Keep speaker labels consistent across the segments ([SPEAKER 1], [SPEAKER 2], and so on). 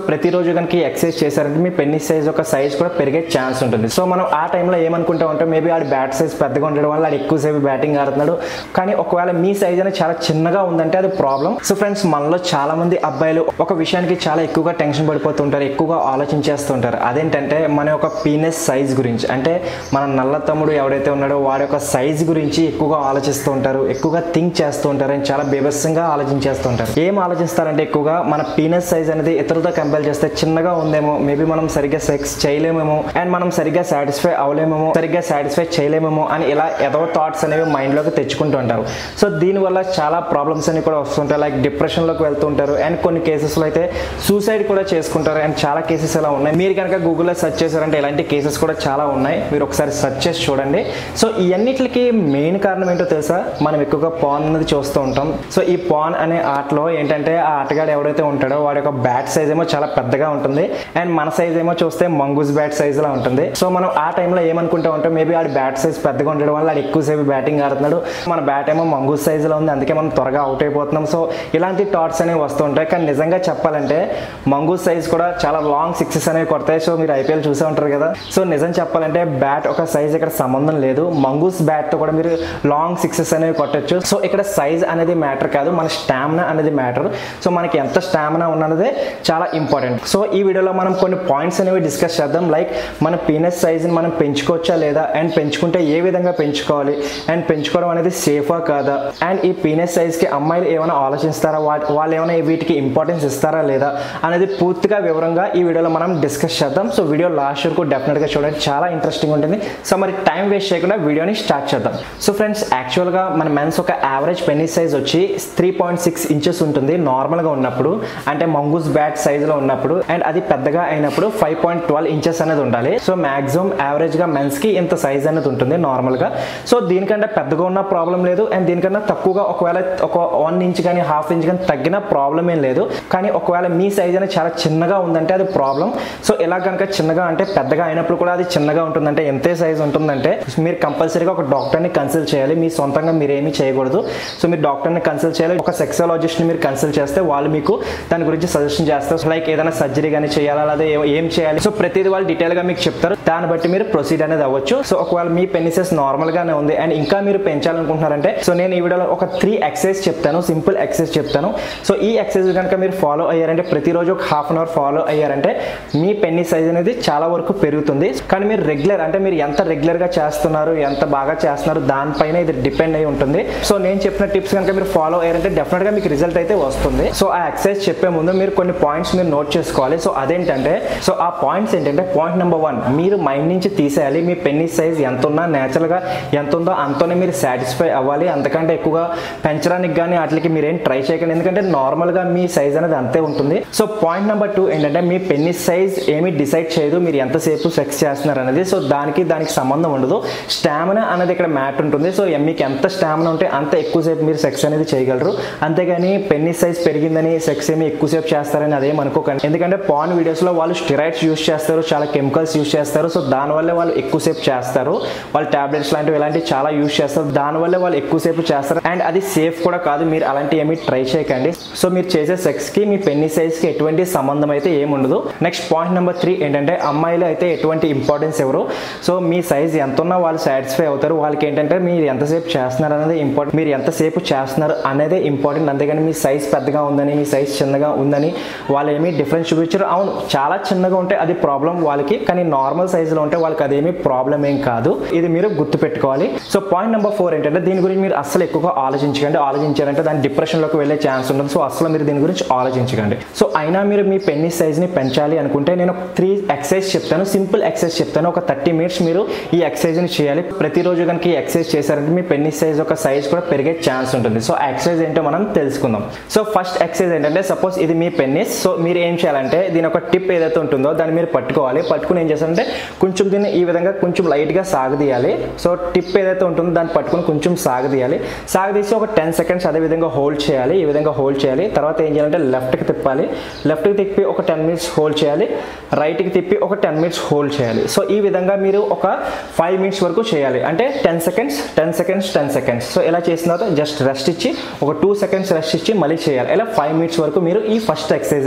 [SPEAKER 1] ప్రతిరోజు కనుక ఎక్సర్సైజ్ చేశారంటే మీ పెన్నిస్ సైజ్ ఒక సైజ్ కూడా పెరిగే ఛాన్స్ ఉంటుంది సో మనం ఆ టైంలో ఏమనుకుంటా ఉంటాం మేబీ ఆడి బ్యాట్ సైజ్ పెద్దగా ఉండడం వల్ల ఆడు ఎక్కువసేపు బ్యాటింగ్ ఆడుతున్నాడు కానీ ఒకవేళ మీ సైజ్ అనేది చాలా చిన్నగా ఉందంటే అది ప్రాబ్లం సో ఫ్రెండ్స్ మనలో చాలా మంది అబ్బాయిలు ఒక విషయానికి చాలా ఎక్కువగా టెన్షన్ పడిపోతుంటారు ఎక్కువగా ఆలోచించేస్తుంటారు అదేంటంటే మన యొక్క పీనస్ సైజ్ గురించి అంటే మన నల్ల తమ్ముడు ఎవడైతే ఉన్నాడో వాడి యొక్క సైజ్ గురించి ఎక్కువగా ఆలోచిస్తూ ఉంటారు ఎక్కువగా థింక్ చేస్తూ ఉంటారు and చాలా బేబస్సంగా ఆలోచించేస్తూ ఉంటారు ఏం ఆలోచిస్తారంటే ఎక్కువగా మన పీనస్ సైజ్ అనేది ఇతరులతో కంపేర్ చేస్తే చిన్నగా ఉందేమో మేబీ మనం సరిగ్గా సెక్స్ చేయలేమేమో అండ్ మనం సరిగ్గా సాటిస్ఫై అవ్వలేమేమో సరిగ్గా సాటిస్ఫై చేయలేమేమో అని ఇలా ఏదో థాట్స్ అనేవి మైండ్లోకి తెచ్చుకుంటూ ఉంటారు సో దీనివల్ల చాలా ప్రాబ్లమ్స్ అనేవి కూడా వస్తుంటాయి లైక్ డిప్రెషన్లోకి వెళ్తుంటారు అండ్ కొన్ని కేసెస్లో అయితే సూసైడ్ కూడా చేసుకుంటారు అండ్ చాలా కేసెస్ ఇలా ఉన్నాయి మీరు కనుక గూగుల్లో సెర్చ్ చేశారంటే ఇలాంటి కేసెస్ కూడా చాలా ఉన్నాయి మీరు ఒకసారి సెర్చ్ చేసి చూడండి సో ఇవన్నిటికి మెయిన్ కారణం ఏంటో తెలుసా మనం ఎక్కువగా పాన్ అనేది చూస్తూ ఉంటాం సో ఈ పాన్ అనే ఆటలో ఏంటంటే ఆ ఆటగాడు ఎవడైతే ఉంటాడో వాడి యొక్క బ్యాట్ సైజ్ ఏమో చాలా పెద్దగా ఉంటుంది అండ్ మన సైజ్ ఏమో చూస్తే మంగూస్ బ్యాట్ సైజ్ లా ఉంటుంది సో మనం ఆ టైంలో ఏమనుకుంటా ఉంటాం మేబీ ఆడి బ్యాట్ సైజ్ పెద్దగా ఉండడం వల్ల ఆడు ఎక్కువసేపు బ్యాటింగ్ ఆడుతున్నాడు మన బ్యాట్ ఏమో మంగూస్ సైజ్ లో ఉంది అందుకే మనం త్వరగా అవుట్ అయిపోతున్నాం సో ఇలాంటి థాట్స్ అనేవి వస్తూ ఉంటాయి కానీ నిజంగా చెప్పాలంటే మంగూస్ సైజ్ కూడా చాలా లాంగ్ సిక్సెస్ అనేవి కొడతాయి సో మీరు ఐపీఎల్ చూసే ఉంటారు కదా సో నిజం చెప్పాలంటే బ్యాట్ ఒక సైజ్ ఇక్కడ సంబంధం లేదు మంగూస్ బ్యాట్ తో కూడా మీరు లాంగ్ సిక్సెస్ అనేవి కొట్టచ్చు సో ఇక్కడ సైజ్ అనేది మ్యాటర్ కాదు మన స్టామినా అనేది మ్యాటర్ సో మనకి ఎంత స్టామినా ఉన్నదే చాలా ఇంపార్టెంట్ సో ఈ వీడియోలో మనం కొన్ని పాయింట్స్ అనేవి డిస్కస్ చేద్దాం లైక్ మన పీనస్ సైజ్ని మనం పెంచుకోవచ్చా లేదా అండ్ పెంచుకుంటే ఏ విధంగా పెంచుకోవాలి అండ్ పెంచుకోవడం అనేది సేఫా కాదా అండ్ ఈ పీనస్ సైజ్కి అమ్మాయిలు ఏమైనా ఆలోచిస్తారా వా- వాళ్ళు ఏమైనా వీటికి ఇంపార్టెన్స్ ఇస్తారా లేదా అనేది పూర్తిగా వివరంగా ఈ వీడియోలో మనం డిస్కస్ చేద్దాం సో వీడియో లాస్ట్ వరకు డెఫినెట్గా చూడండి చాలా ఇంట్రెస్టింగ్ ఉంటుంది సో మరి టైం వేస్ట్ చేయకుండా వీడియోని స్టార్ట్ చేద్దాం సో ఫ్రెండ్స్ యాక్చువల్గా మన మెన్స్ ఒక యావరేజ్ పెన్నిస్ సైజ్ వచ్చి త్రీ పాయింట్ సిక్స్ ఇంచెస్ ఉంటుంది నార్మల్గా ఉన్నప్పుడు అంటే మంగూస్ బ్యాట్ సైజులో ఉన్నప్పుడు అండ్ అది పెద్దగా అయినప్పుడు ఫైవ్ పాయింట్ ట్వెల్వ్ ఇంచెస్ అనేది ఉండాలి సో మాక్సిమం యావరేజ్గా మెన్స్కి ఇంత సైజ్ అనేది ఉంటుంది నార్మల్గా సో దీనికంటే పెద్దగా ఉన్న ప్రాబ్లం లేదు అండ్ దీనికన్నా తక్కువగా ఒకవేళ ఒక వన్ ఇంచ్ కానీ హాఫ్ ఇంచ్ కానీ తగ్గిన ప్రాబ్లం ఏం లేదు కానీ ఒకవేళ మీ సైజ్ అనేది చాలా చిన్నగా ఉందంటే అది ప్రాబ్లం సో ఇలా కనుక చిన్నగా అంటే పెద్దగా అయినప్పుడు కూడా అది చిన్నగా ఉంటుందంటే ఎంతే సైజ్ ఉంటుందంటే మీరు కంపల్సరీగా ఒక డాక్టర్ని కన్సల్ట్ చేయాలి మీ సొంతంగా మీరు ఏమీ చేయకూడదు సో మీరు డాక్టర్ని కన్సల్ట్ చేయాలి ఒక సెక్సాలజిస్ట్ని మీరు కన్సల్ట్ చేస్తే వాళ్ళు మీకు దాని గురించి సజెషన్ చేస్తారు లైక్ ఏదైనా సర్జరీ కానీ చేయాలా లేదా ఏ- ఏం చేయాలి సో ప్రతిదీ వాళ్ళు డీటెయిల్ గా మీకు చెప్తారు దాన్ని బట్టి మీరు ప్రొసీడ్ అనేది అవ్వచ్చు సో ఒకవేళ మీ పెనిసెస్ నార్మల్ గానే ఉంది అండ్ ఇంకా మీరు పెంచాలనుకుంటున్నారంటే సో నేను ఈ వీడియోలో ఒక త్రీ ఎక్సర్సైజ్ చెప్తాను సింపుల్ ఎక్సర్సైజ్ చెప్తాను సో ఈ ఎక్సర్సైజ్ కనుక మీరు ఫాలో అయ్యారంటే ప్రతిరోజు ఒక హాఫ్ అన్ అవర్ ఫాలో అయ్యారంటే మీ పెన్ని సైజ్ అనేది చాలా వరకు పెరుగుతుంది కానీ మీరు రెగ్యులర్ అంటే మీరు ఎంత రెగ్యులర్ గా చేస్తున్నారు ఎంత బాగా చేస్తున్నారు దానిపైన ఇది డిపెండ్ అయి ఉంటుంది సో నేను చెప్పిన టిప్స్ కనుక మీరు ఫాలో అయ్యారంటే డెఫినెట్ గా మీకు రిజల్ట్ అయితే వస్తుంది సో ఆ ఎక్సర్సైజ్ చెప్పే ముందు మీరు కొన్ని పాయింట్స్ మీరు నోట్ చేసుకోవాలి సో అదేంటంటే సో ఆ పాయింట్స్ ఏంటంటే పాయింట్ నెంబర్ వన్ మీరు మైండ్ నుంచి తీసేయాలి మీ పెన్ని సైజ్ ఎంత ఉన్నా natural గా ఎంత ఉందో అంతనే మీరు సాటిస్ఫై అవ్వాలి అంతకంటే ఎక్కువగా పెంచడానికి కానీ వాటికి మీరేం ట్రై చేయకండి ఎందుకంటే normal గా మీ సైజ్ అనేది అంతే ఉంటుంది సో పాయింట్ నెంబర్ టూ ఏంటంటే మీ పెన్ని సైజ్ ఏమీ డిసైడ్ చేయదు మీరు ఎంతసేపు సెక్స్ చేస్తున్నారు అనేది సో దానికి దానికి సంబంధం ఉండదు స్టామినా అనేది ఇక్కడ మ్యాట్ ఉంటుంది సో మీకు ఎంత స్టామినా ఉంటే అంత ఎక్కువసేపు మీరు సెక్స్ అనేది చేయగలరు అంతేగాని పెన్ని సైజ్ పెరిగిందని సెక్స్ ఏమి ఎక్కువసేపు చేస్తారని అదేం అనుకోకండి ఎందుకంటే పాన్ వీడియోస్లో వాళ్ళు స్టిరాయిడ్స్ యూస్ చేస్తారు చాలా కెమికల్స్ యూస్ చేస్తారు సో దానివల్లే వాళ్ళు ఎక్కువసేపు చేస్తారు వాళ్ళు టాబ్లెట్స్ లాంటివి ఇలాంటివి చాలా యూస్ చేస్తారు దానివల్లే వాళ్ళు ఎక్కువసేపు చేస్తారు అండ్ అది సేఫ్ కూడా కాదు మీరు అలాంటి ఏమీ ట్రై చేయకండి సో మీరు చేసే సెక్స్ కి మీ పెన్ని సైజ్ కి ఎటువంటి సంబంధం అయితే ఏముండదు నెక్స్ట్ పాయింట్ నెంబర్ త్రీ ఏంటంటే అమ్మాయిలు అయితే ఎటువంటి ఇంపార్టెన్స్ ఎవరు సో మీ సైజ్ ఎంత ఉన్నా వాళ్ళు సాటిస్ఫై అవుతారు వాళ్ళకి ఏంటంటే మీరు ఎంతసేపు చేస్తున్నారు అనేది ఇంపార్టెంట్ మీరు ఎంతసేపు చేస్తున్నారు అనేదే ఇంపార్టెంట్ అంతేగాని మీ సైజ్ పెద్దగా ఉందని మీ సైజ్ చిన్నగా ఉందని వాళ్ళు ఏమీ డిఫరెన్స్ చూపించారు అవును చాలా చిన్నగా ఉంటే అది ప్రాబ్లం వాళ్ళకి కానీ నార్మల్ సైజులో ఉంటే వాళ్ళకి అదేమీ ప్రాబ్లం ఏం కాదు ఇది మీరు గుర్తుపెట్టుకోవాలి సో పాయింట్ నెంబర్ ఫోర్ ఏంటంటే దీని గురించి మీరు అస్సలు ఎక్కువగా ఆలోచించకండి ఆలోచించారంటే దాని డిప్రెషన్లోకి వెళ్ళే ఛాన్స్ ఉంటుంది సో అసలు మీరు దీని గురించి ఆలోచించకండి సో అయినా మీరు మీ పెన్ని సైజ్ని పెంచాలి అనుకుంటే నేను త్రీ ఎక్సర్సైజ్ చెప్తాను సింపుల్ ఎక్సర్సైజ్ చెప్తాను ఒక థర్టీ మినిట్స్ మీరు ఈ ఎక్సర్సైజ్ని చేయాలి ప్రతిరోజు కనుక ఈ ఎక్సర్సైజ్ చేశారంటే మీ పెన్ని సైజ్ ఒక సైజ్ కూడా పెరిగే ఛాన్స్ ఉంటుంది సో ఎక్సర్సైజ్ ఏంటో మనం తెలుసుకుందాం సో ఫస్ట్ ఎక్సర్సైజ్ ఏంటంటే సపోజ్ ఇది మీ పెన్నిస్ సో మీరు ఏం చేయాలంటే దీని ఒక టిప్ ఏదైతే ఉంటుందో దాన్ని మీరు పట్టుకోవాలి పట్టుకుని ఏం చేస్తారంటే కొంచెం దీన్ని ఈ విధంగా కొంచెం లైట్గా సాగదీయాలి సో టిప్ ఏదైతే ఉంటుందో దాన్ని పట్టుకుని కొంచెం సాగదీయాలి సాగదీసి ఒక టెన్ సెకండ్స్ అదే విధంగా హోల్డ్ చేయాలి ఈ విధంగా హోల్డ్ చేయాలి తర్వాత ఏం చేయాలంటే లెఫ్ట్కి తిప్పాలి లెఫ్ట్కి తిప్పి ఒక టెన్ మినిట్స్ హోల్డ్ చేయాలి రైట్కి తిప్పి ఒక టెన్ మినిట్స్ హోల్డ్ చేయాలి సో ఈ విధంగా మీరు ఒక ఫైవ్ మినిట్స్ వరకు చేయాలి అంటే ten seconds ten seconds ten seconds so ఇలా చేసిన తర్వాత జస్ట్ రెస్ట్ ఇచ్చి ఒక టూ సెకండ్స్ రెస్ట్ ఇచ్చి మళ్ళీ చేయాలి ఇలా ఫైవ్ మినిట్స్ వరకు మీరు ఈ ఫస్ట్ ఎక్సర్సైజ్ అనేది చేయాలి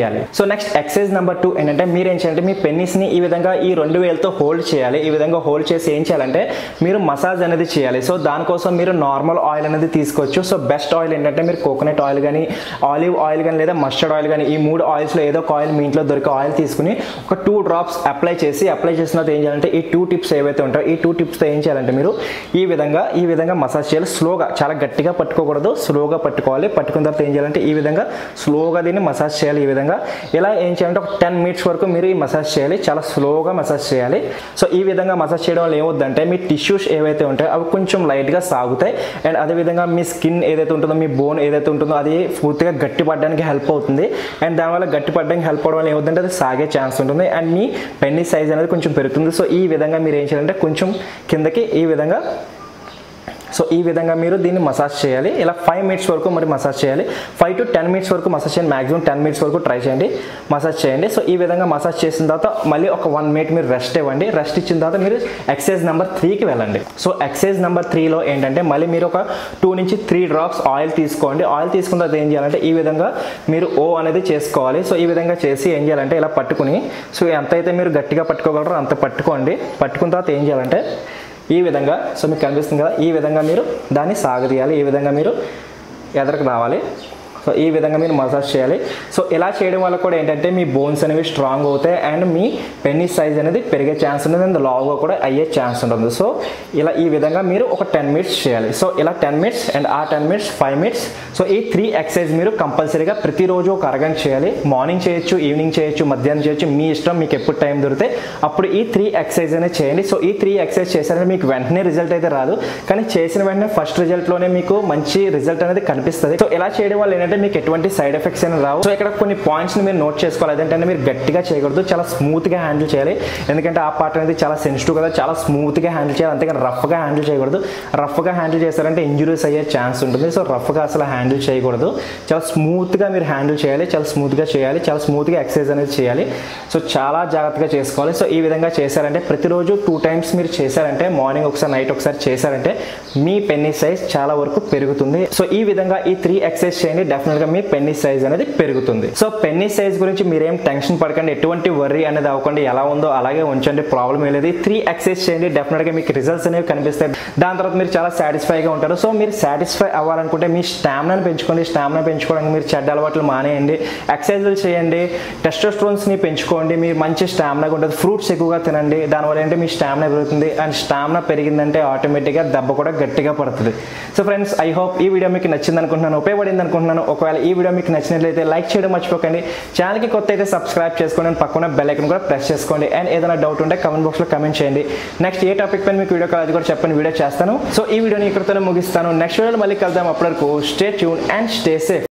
[SPEAKER 1] చేయాలి so next exercise number two ఏంటంటే మీరు ఏం చేయాలంటే మీ పెన్నిస్ని ఈ విధంగా ఈ రెండు వేలతో హోల్డ్ చేయాలి ఈ విధంగా హోల్డ్ చేసి ఏం చేయాలంటే మీరు మసాజ్ అనేది చేయాలి సో దానికోసం మీరు నార్మల్ ఆయిల్ అనేది తీసుకోవచ్చు సో బెస్ట్ ఆయిల్ ఏంటంటే మీరు కోకోనట్ ఆయిల్ కానీ ఆలివ్ ఆయిల్ కానీ లేదా మస్టర్డ్ ఆయిల్ కానీ ఈ మూడు ఆయిల్స్లో ఏదో ఒక ఆయిల్ మీ ఇంట్లో దొరికే ఆయిల్ తీసుకుని ఒక టూ డ్రాప్స్ అప్లై చేసి అప్లై చేసిన తర్వాత ఏం చేయాలంటే ఈ టూ టిప్స్ ఏవైతే ఉంటాయో ఈ టూ టిప్స్తో ఏం చేయాలంటే మీరు ఈ విధంగా ఈ విధంగా మసాజ్ చేయాలి స్లోగా చాలా గట్టిగా పట్టుకోకూడదు స్లోగా పట్టుకోవాలి పట్టుకున్న తర్వాత ఏం చేయాలంటే ఈ విధంగా స్లోగా దీన్ని మసాజ్ చేయాలి ఈ విధంగా ఇలా ఏం చేయాలంటే ఒక టెన్ మినిట్స్ వరకు మీరు ఈ మసాజ్ చేయాలి చాలా స్లోగా మసాజ్ చేయాలి సో ఈ విధంగా మసాజ్ చేయడం వల్ల ఏమవుద్దంటే మీ టిష్యూస్ ఏవైతే ఉంటాయో అవి కొంచెం లైట్గా సాగుతాయి అండ్ అదేవిధంగా మీ స్కిన్ ఏదైతే ఉంటుందో మీ బోన్ ఏదైతే ఉంటుందో అది పూర్తిగా గట్టి పడడానికి హెల్ప్ అవుతుంది అండ్ దానివల్ల గట్టి పడడానికి హెల్ప్ అవడం వల్ల ఏమవుతుందంటే అది సాగే ఛాన్స్ ఉంటుంది అండ్ మీ పెన్ని సైజ్ అనేది కొంచెం పెరుగుతుంది సో ఈ విధంగా మీరు ఏం చేయాలంటే కొంచెం కిందకి ఈ విధంగా సో ఈ విధంగా మీరు దీన్ని మసాజ్ చేయాలి ఇలా ఫైవ్ మినిట్స్ వరకు మరి మసాజ్ చేయాలి ఫైవ్ టు టెన్ మినిట్స్ వరకు మసాజ్ చేయండి మాక్సిమం టెన్ మినిట్స్ వరకు ట్రై చేయండి మసాజ్ చేయండి సో ఈ విధంగా మసాజ్ చేసిన తర్వాత మళ్ళీ ఒక వన్ మినిట్ మీరు రెస్ట్ ఇవ్వండి రెస్ట్ ఇచ్చిన తర్వాత మీరు ఎక్సర్సైజ్ నెంబర్ త్రీకి వెళ్ళండి సో ఎక్సర్సైజ్ నెంబర్ త్రీలో ఏంటంటే మళ్ళీ మీరు ఒక టూ నుంచి త్రీ డ్రాప్స్ ఆయిల్ తీసుకోండి ఆయిల్ తీసుకున్న తర్వాత ఏం చేయాలంటే ఈ విధంగా మీరు ఓ అనేది చేసుకోవాలి సో ఈ విధంగా చేసి ఏం చేయాలంటే ఇలా పట్టుకుని సో ఎంతైతే మీరు గట్టిగా పట్టుకోగలరో అంత పట్టుకోండి పట్టుకున్న తర్వాత ఏం చేయాలంటే ఈ విధంగా సో మీకు కనిపిస్తుంది కదా ఈ విధంగా మీరు దాన్ని సాగదీయాలి ఈ విధంగా మీరు ఎదరకు రావాలి సో ఈ విధంగా మీరు మసాజ్ చేయాలి సో ఇలా చేయడం వల్ల కూడా ఏంటంటే మీ బోన్స్ అనేవి స్ట్రాంగ్ అవుతాయి అండ్ మీ పెన్నిస్ సైజ్ అనేది పెరిగే ఛాన్స్ ఉంటుంది అండ్ లావుగా కూడా అయ్యే ఛాన్స్ ఉంటుంది సో ఇలా ఈ విధంగా మీరు ఒక టెన్ మినిట్స్ చేయాలి సో ఇలా టెన్ మినిట్స్ అండ్ ఆ ten minutes five minutes so ఈ త్రీ ఎక్సర్సైజ్ మీరు కంపల్సరీగా ప్రతిరోజు ఒక అరగంట చేయాలి మార్నింగ్ చేయొచ్చు ఈవినింగ్ చేయొచ్చు మధ్యాహ్నం చేయొచ్చు మీ ఇష్టం మీకు ఎప్పుడు టైం దొరికితే అప్పుడు ఈ త్రీ ఎక్సర్సైజ్ అనేది చేయండి సో ఈ త్రీ ఎక్సర్సైజ్ చేశారంటే మీకు వెంటనే రిజల్ట్ అయితే రాదు కానీ చేసిన వెంటనే ఫస్ట్ రిజల్ట్లోనే మీకు మంచి రిజల్ట్ అనేది కనిపిస్తుంది సో ఇలా చేయడం వల్ల ఏంటంటే మీకు ఎటువంటి సైడ్ ఎఫెక్ట్స్ అయినా రావు సో ఇక్కడ కొన్ని పాయింట్స్ మీరు నోట్ చేసుకోవాలి అదేంటంటే మీరు గట్టిగా చేయకూడదు చాలా స్మూత్ గా హ్యాండిల్ చేయాలి ఎందుకంటే ఆ పార్ట్ అనేది చాలా సెన్సిటివ్ కదా చాలా స్మూత్ గా హ్యాండిల్ చేయాలి అంతేకాని రఫ్ గా హ్యాండిల్ చేయకూడదు రఫ్ గా హ్యాండిల్ చేశారంటే ఇంజురీస్ అయ్యే ఛాన్స్ ఉంటుంది సో రఫ్ గా అసలు హ్యాండిల్ చేయకూడదు చాలా స్మూత్ గా మీరు హ్యాండిల్ చేయాలి చాలా స్మూత్ గా చేయాలి చాలా స్మూత్ గా ఎక్సర్సైజ్ అనేది చేయాలి సో చాలా జాగ్రత్తగా చేసుకోవాలి సో ఈ విధంగా చేశారంటే ప్రతిరోజు టూ టైమ్స్ మీరు చేశారంటే మార్నింగ్ ఒకసారి నైట్ ఒకసారి చేశారంటే మీ పెన్ని సైజ్ చాలా వరకు పెరుగుతుంది సో ఈ విధంగా ఈ త్రీ ఎక్సర్సైజ్ చేయండి డెఫినెట్ గా మీ పెన్ని సైజ్ అనేది పెరుగుతుంది సో పెన్ని సైజ్ గురించి మీరేం టెన్షన్ పడకండి ఎటువంటి వర్రీ అనేది అవ్వకండి ఎలా ఉందో అలాగే ఉంచండి ప్రాబ్లం ఏం లేదు త్రీ ఎక్సర్సైజ్ చేయండి డెఫినెట్ గా మీకు రిజల్ట్స్ అనేవి కనిపిస్తాయి దాని తర్వాత మీరు చాలా సాటిస్ఫైగా ఉంటారు సో మీరు సాటిస్ఫై అవ్వాలనుకుంటే మీ స్టామినాని పెంచుకోండి స్టామినా పెంచుకోవడానికి మీరు చెడ్డ అలవాట్లు మానేయండి ఎక్సర్సైజులు చేయండి టెస్టోస్ట్రోన్స్ ని పెంచుకోండి మీరు మంచి స్టామినాగా ఉంటుంది ఫ్రూట్స్ ఎక్కువగా తినండి దానివల్ల ఏంటంటే మీ స్టామినా పెరుగుతుంది అండ్ స్టామినా పెరిగిందంటే ఆటోమేటిక్గా దెబ్బ కూడా గట్టిగా పడుతుంది సో ఫ్రెండ్స్ ఐ హోప్ ఈ వీడియో మీకు నచ్చింది అనుకుంటున్నాను ఉపయోగపడింది అనుకుంటున్నాను ఒకవేళ ఈ వీడియో మీకు నచ్చినట్లయితే లైక్ చేయడం మర్చిపోకండి ఛానల్కి కొత్త అయితే సబ్స్క్రైబ్ చేసుకోండి and పక్కన బెల్ ఐకన్ కూడా ప్రెస్ చేసుకోండి అండ్ ఏదైనా డౌట్ ఉంటే కమెంట్ బాక్స్లో కమెంట్ చేయండి నెక్స్ట్ ఏ టాపిక్ పైన మీకు వీడియో కావాలి అది కూడా చెప్పండి వీడియో చేస్తాను సో ఈ వీడియోని ఇక్కడితోనే ముగిస్తాను నెక్స్ట్ వీడియోలో మళ్ళీ కలుద్దాం అప్పటి వరకు stay tune and stay safe